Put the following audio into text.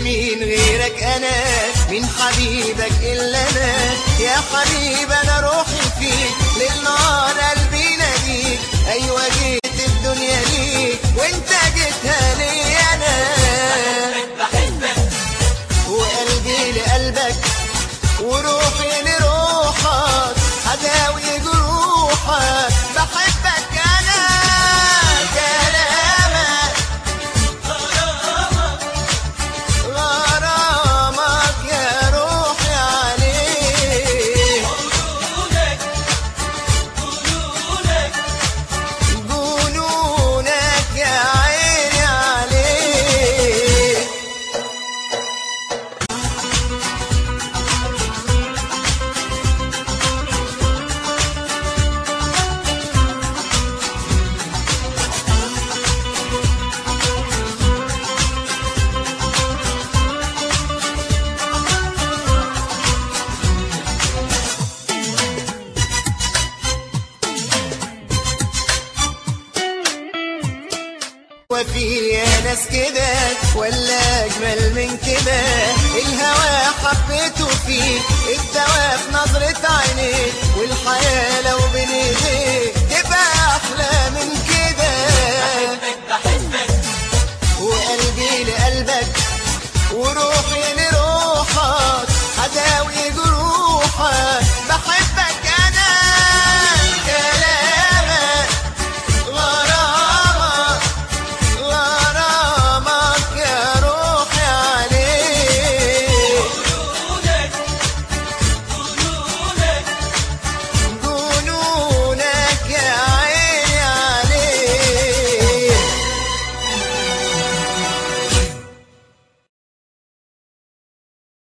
مين غيرك انا مين حبيبك الا انا يا حبيب انا روحي فيك للنار قلبي ناديك ايوه جيت الدنيا ليك وانت جيتها لي انا وقلبي لقلبك وروحي لروحك هداوي جروحك بحبك انا كلامك غرامك يا روحي عليه جنونك يا عيني عليه وفي يا ناس كده ولا اجمل من كده الهوى حبيته فيك الدواء في نظرة عينيك والحياة لو